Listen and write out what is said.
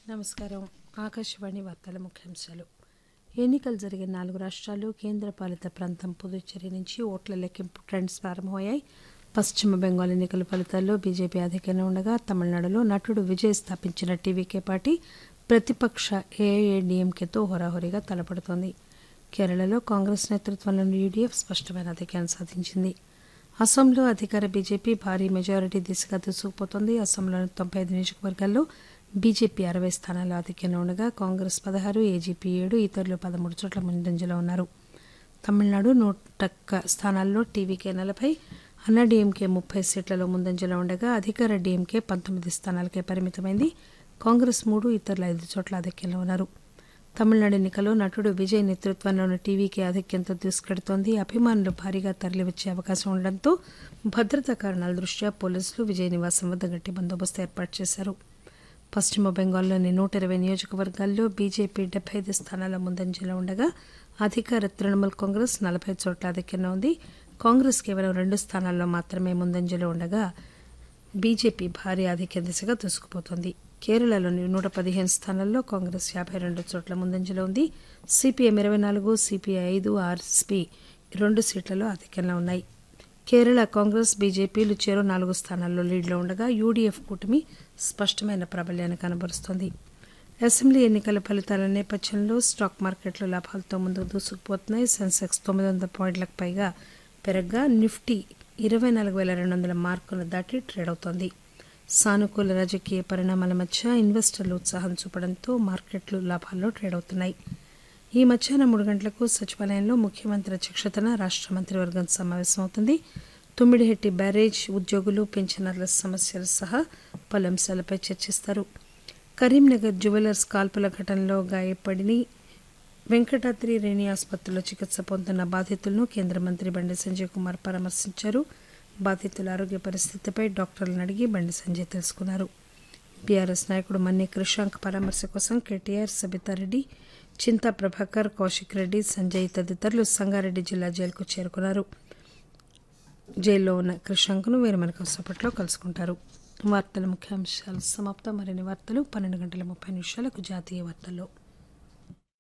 నమస్కారం ఆకాశవాణి వార్తల ముఖ్యాంశాలు ఎన్నికలు జరిగిన నాలుగు రాష్ట్రాలు కేంద్రపాలిత ప్రాంతం పుదుచ్చేరి నుంచి ఓట్ల లెక్కింపు ట్రెండ్స్ ప్రారంభమయ్యాయి పశ్చిమ బెంగాల్ ఎన్నికల ఫలితాల్లో బీజేపీ అధికంగా ఉండగా తమిళనాడులో నటుడు విజయ్ స్థాపించిన టీవీకే పార్టీ ప్రతిపక్ష ఏఐఏడీఎంకేతో హోరాహోరీగా తలపడుతోంది కేరళలో కాంగ్రెస్ నేతృత్వంలోని యూడీఎఫ్ స్పష్టమైన అధికారం సాధించింది అస్సాంలో అధికార బీజేపీ భారీ మెజారిటీ దిశగా దూసుకుపోతోంది అస్సాంలోని తొంభై ఐదు నియోజకవర్గాల్లో బీజేపీ అరవై స్థానాల్లో ఆధిక్యంలో ఉండగా కాంగ్రెస్ పదహారు ఏజీపీ ఏడు ఇతరులు పదమూడు చోట్ల ముందంజలో ఉన్నారు తమిళనాడు నూట స్థానాల్లో టీవీకే నలభై అన్నాడీఎంకే ముప్పై సీట్లలో ముందంజలో ఉండగా అధికార డీఎంకే పంతొమ్మిది స్థానాలకే పరిమితమైంది కాంగ్రెస్ మూడు ఇతరులు ఐదు చోట్ల ఆధిక్యంలో ఉన్నారు తమిళనాడు ఎన్నికల్లో నటుడు విజయ్ నేతృత్వంలోని టీవీకి ఆధిక్యంతో దూసుకెడుతోంది అభిమానులు భారీగా తరలివచ్చే అవకాశం ఉండడంతో భద్రతా కారణాల దృష్ట్యా పోలీసులు విజయ్ నివాసం వద్ద గట్టి బందోబస్తు ఏర్పాటు చేశారు పశ్చిమ బెంగాల్లోని నూట ఇరవై నియోజకవర్గాల్లో బీజేపీ డెబ్బై ఐదు స్థానాల ముందంజలో ఉండగా అధికార తృణమూల్ కాంగ్రెస్ నలభై చోట్ల ఆధిక్యంలో ఉంది కాంగ్రెస్ కేవలం రెండు స్థానాల్లో మాత్రమే ముందంజలో ఉండగా బీజేపీ భారీ ఆధిక్య దిశగా దూసుకుపోతోంది కేరళలోని నూట పదిహేను స్థానాల్లో కాంగ్రెస్ యాభై రెండు చోట్ల ముందంజలో ఉంది సిపిఎం ఇరవై నాలుగు సిపిఐ ఐదు ఆర్ఎస్పీ రెండు సీట్లలో ఆధిక్యంలో ఉన్నాయి కేరళ కాంగ్రెస్ బీజేపీలు చెరో నాలుగు స్థానాల్లో లీడ్లో ఉండగా యూడీఎఫ్ కూటమి స్పష్టమైన ప్రాబల్యాన్ని కనబరుస్తోంది అసెంబ్లీ ఎన్నికల ఫలితాల నేపథ్యంలో స్టాక్ మార్కెట్లు లాభాలతో ముందుకు దూసుకుపోతున్నాయి సెన్సెక్స్ తొమ్మిది వందల పాయింట్లకు పైగా పెరగ్గా నిఫ్టీ ఇరవై నాలుగు వేల రెండు వందల మార్కును దాటి ట్రేడ్ అవుతోంది సానుకూల రాజకీయ పరిణామాల మధ్య ఇన్వెస్టర్లు ఉత్సాహం చూపడంతో మార్కెట్లు లాభాల్లో ట్రేడ్ అవుతున్నాయి ఈ మధ్యాహ్నం మూడు గంటలకు సచివాలయంలో ముఖ్యమంత్రి అధ్యక్షతన రాష్ట్ర మంత్రివర్గం సమావేశమవుతుంది తుమ్మిడిహెట్టి బ్యారేజ్ ఉద్యోగులు పెన్షనర్ల సమస్యలు సహా పలు అంశాలపై చర్చిస్తారు కరీంనగర్ జ్యువెలర్స్ కాల్పుల ఘటనలో గాయపడి వెంకటాద్రి రేణి ఆసుపత్రిలో చికిత్స పొందుతున్న బాధితులను కేంద్ర మంత్రి బండి సంజయ్ కుమార్ పరామర్శించారు బాధితుల ఆరోగ్య పరిస్థితిపై డాక్టర్లను అడిగి బండి సంజయ్ తెలుసుకున్నారు బీఆర్ఎస్ నాయకుడు మన్ని కృషాంక్ పరామర్శ కోసం కేటీఆర్ సబితారెడ్డి చింతా ప్రభాకర్ కౌశిక్ రెడ్డి సంజయ్ తదితరులు సంగారెడ్డి జిల్లా జైలుకు చేరుకున్నారు జైల్లో ఉన్న కృషాంక్ను వీరమణ కౌసపట్లో కలుసుకుంటారు వార్తల ముఖ్యాంశాలు సమాప్తం మరిన్ని వార్తలు పన్నెండు గంటల ముప్పై నిమిషాలకు జాతీయ వార్తల్లో